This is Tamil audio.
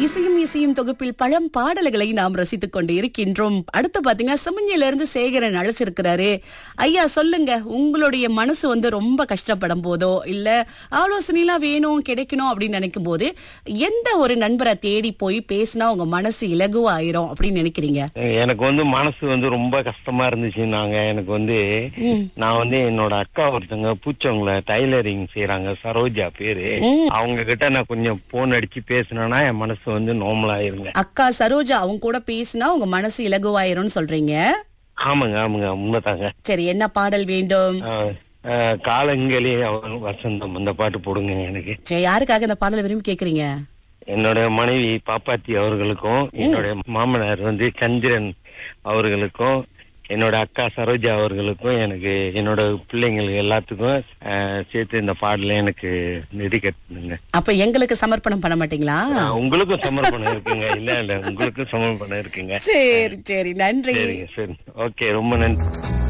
இசையும் இசையும் தொகுப்பில் பழம் பாடல்களை நாம் ரசித்துக் கொண்டு இருக்கின்றோம் அடுத்து பாத்தீங்க செமஞ்சில இருந்து சேகரன் அழைச்சிருக்கிறாரு ஐயா சொல்லுங்க உங்களுடைய மனசு வந்து ரொம்ப கஷ்டப்படும் போதோ இல்ல ஆலோசனைலாம் வேணும் கிடைக்கணும் அப்படின்னு நினைக்கும் போது எந்த ஒரு நண்பரை தேடி போய் பேசினா உங்க மனசு இலகுவாயிரும் அப்படின்னு நினைக்கிறீங்க எனக்கு வந்து மனசு வந்து ரொம்ப கஷ்டமா இருந்துச்சு நாங்க எனக்கு வந்து நான் வந்து என்னோட அக்கா ஒருத்தங்க பூச்சவங்கள டைலரிங் செய்யறாங்க சரோஜா பேரு அவங்க கிட்ட நான் கொஞ்சம் போன் அடிச்சு பேசினேன்னா என் மனசு வந்து நார்மல் ஆயிருங்க அக்கா சரோஜா அவங்க கூட பேசினா உங்க மனசு இலகுவாயிரும்னு சொல்றீங்க ஆமாங்க ஆமாங்க உண்மைதாங்க சரி என்ன பாடல் வேண்டும் ஆஹ், ஆஹ், காலங்களே அவ- வசந்தம் அந்த பாட்டு போடுங்க எனக்கு சரி யாருக்காக இந்த பாடலை விரும்பி கேக்குறீங்க என்னோட மனைவி பாப்பாத்தி அவர்களுக்கும் என்னோட மாமனார் வந்து சந்திரன் அவர்களுக்கும் என்னோட அக்கா சரோஜா அவர்களுக்கும் எனக்கு என்னோட பிள்ளைங்களுக்கு எல்லாத்துக்கும் ஆஹ், சேர்த்து இந்த பாடல எனக்கு நிதி கட்டணுங்க அப்ப எங்களுக்கு சமர்ப்பணம் பண்ண மாட்டீங்களா ஆஹ், உங்களுக்கும் சமர்ப்பணம் இருக்குங்க இல்ல இல்ல உங்களுக்கும் சமர்ப்பணம் இருக்குங்க சரி சரி நன்றி சரிங்க சரி ஓகே ரொம்ப நன்றி